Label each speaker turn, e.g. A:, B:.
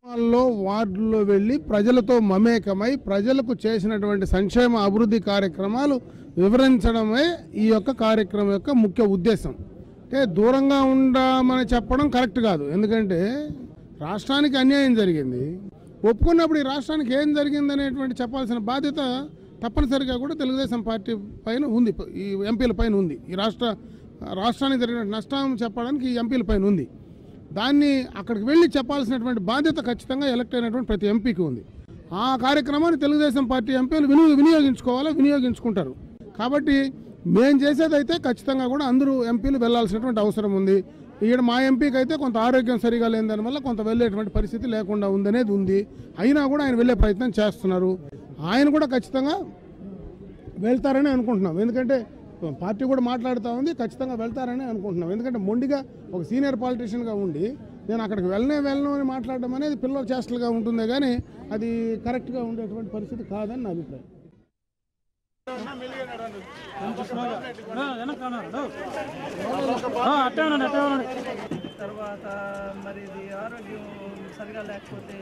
A: గ్రామాల్లో వార్డుల్లో వెళ్ళి ప్రజలతో మమేకమై ప్రజలకు చేసినటువంటి సంక్షేమ అభివృద్ధి కార్యక్రమాలు వివరించడమే ఈ యొక్క కార్యక్రమం యొక్క ముఖ్య ఉద్దేశం అంటే దూరంగా ఉండమని చెప్పడం కరెక్ట్ కాదు ఎందుకంటే రాష్ట్రానికి అన్యాయం జరిగింది ఒప్పుకున్నప్పుడు ఈ రాష్ట్రానికి ఏం జరిగింది అనేటువంటి చెప్పాల్సిన బాధ్యత తప్పనిసరిగా కూడా తెలుగుదేశం పార్టీ పైన ఉంది ఈ ఎంపీల పైన ఉంది ఈ రాష్ట్ర రాష్ట్రానికి జరిగిన నష్టం చెప్పడానికి ఈ ఎంపీల పైన ఉంది దాన్ని అక్కడికి వెళ్ళి చెప్పాల్సినటువంటి బాధ్యత ఖచ్చితంగా ఎలక్ట్ అయినటువంటి ప్రతి ఎంపీకి ఉంది ఆ కార్యక్రమాన్ని తెలుగుదేశం పార్టీ ఎంపీలు వినియోగ వినియోగించుకోవాలా వినియోగించుకుంటారు కాబట్టి మేము చేసేదైతే ఖచ్చితంగా కూడా అందరూ ఎంపీలు వెళ్ళాల్సినటువంటి అవసరం ఉంది ఈడ మా ఎంపీకి అయితే కొంత ఆరోగ్యం సరిగా లేని దానివల్ల కొంత వెళ్ళేటువంటి పరిస్థితి లేకుండా ఉందనేది ఉంది అయినా కూడా ఆయన వెళ్ళే ప్రయత్నం చేస్తున్నారు ఆయన కూడా ఖచ్చితంగా వెళ్తారని అనుకుంటున్నాం ఎందుకంటే పార్టీ కూడా మాట్లాడుతూ ఉంది ఖచ్చితంగా వెళ్తారని అనుకుంటున్నాం ఎందుకంటే మొండిగా ఒక సీనియర్ పాలిటీషియన్గా ఉండి నేను అక్కడికి వెళ్ళనే వెళ్ళను అని మాట్లాడడం అనేది పిల్లల చేష్టలుగా ఉంటుందే కానీ అది కరెక్ట్గా ఉండేటువంటి పరిస్థితి కాదని నా అభిప్రాయం
B: అట్టే ఉండండి అట్టే ఉండండి
C: తర్వాత మరి ఇది ఆరోగ్యం సరిగా లేకపోతే